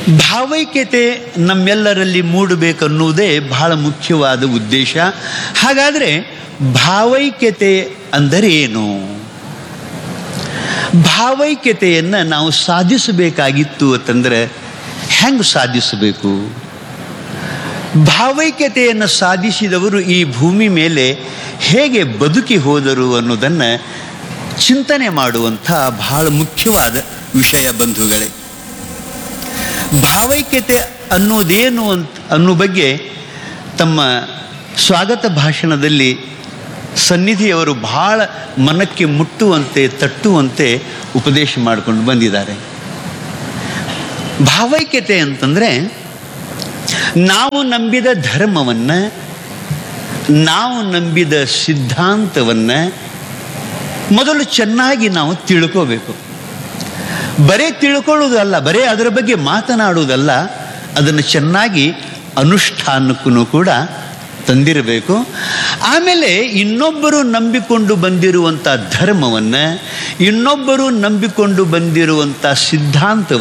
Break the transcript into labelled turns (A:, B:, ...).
A: ಭಾವೈಕ್ಯತೆ ನಮ್ಮೆಲ್ಲರಲ್ಲಿ ಮೂಡಬೇಕನ್ನುವುದೇ ಬಹಳ ಮುಖ್ಯವಾದ ಉದ್ದೇಶ ಹಾಗಾದರೆ ಭಾವೈಕ್ಯತೆ ಅಂದರೆ ಏನು ಭಾವೈಕ್ಯತೆಯನ್ನು ನಾವು ಸಾಧಿಸಬೇಕಾಗಿತ್ತು ಅಂತಂದ್ರೆ ಹೆಂಗೆ ಸಾಧಿಸಬೇಕು ಭಾವೈಕ್ಯತೆಯನ್ನು ಸಾಧಿಸಿದವರು ಈ ಭೂಮಿ ಮೇಲೆ ಹೇಗೆ ಬದುಕಿ ಹೋದರು ಅನ್ನೋದನ್ನು ಚಿಂತನೆ ಮಾಡುವಂಥ ಬಹಳ ಮುಖ್ಯವಾದ ವಿಷಯ ಬಂಧುಗಳೇ ಭಾವೈಕ್ಯತೆ ಅನ್ನೋದೇನು ಅಂತ ಅನ್ನೋ ಬಗ್ಗೆ ತಮ್ಮ ಸ್ವಾಗತ ಭಾಷಣದಲ್ಲಿ ಸನ್ನಿಧಿಯವರು ಬಹಳ ಮನಕ್ಕೆ ಮುಟ್ಟುವಂತೆ ತಟ್ಟುವಂತೆ ಉಪದೇಶ ಮಾಡಿಕೊಂಡು ಬಂದಿದ್ದಾರೆ ಭಾವೈಕ್ಯತೆ ಅಂತಂದರೆ ನಾವು ನಂಬಿದ ಧರ್ಮವನ್ನು ನಾವು ನಂಬಿದ ಸಿದ್ಧಾಂತವನ್ನು ಮೊದಲು ಚೆನ್ನಾಗಿ ನಾವು ತಿಳ್ಕೋಬೇಕು ಬರೇ ತಿಳ್ಕೊಳ್ಳೋದಲ್ಲ ಬರೇ ಅದರ ಬಗ್ಗೆ ಮಾತನಾಡುವುದಲ್ಲ ಅದನ್ನು ಚೆನ್ನಾಗಿ ಅನುಷ್ಠಾನಕ್ಕೂ ಕೂಡ ತಂದಿರಬೇಕು ಆಮೇಲೆ ಇನ್ನೊಬ್ಬರು ನಂಬಿಕೊಂಡು ಬಂದಿರುವಂಥ ಧರ್ಮವನ್ನು ಇನ್ನೊಬ್ಬರು ನಂಬಿಕೊಂಡು ಬಂದಿರುವಂಥ ಸಿದ್ಧಾಂತವನ್ನು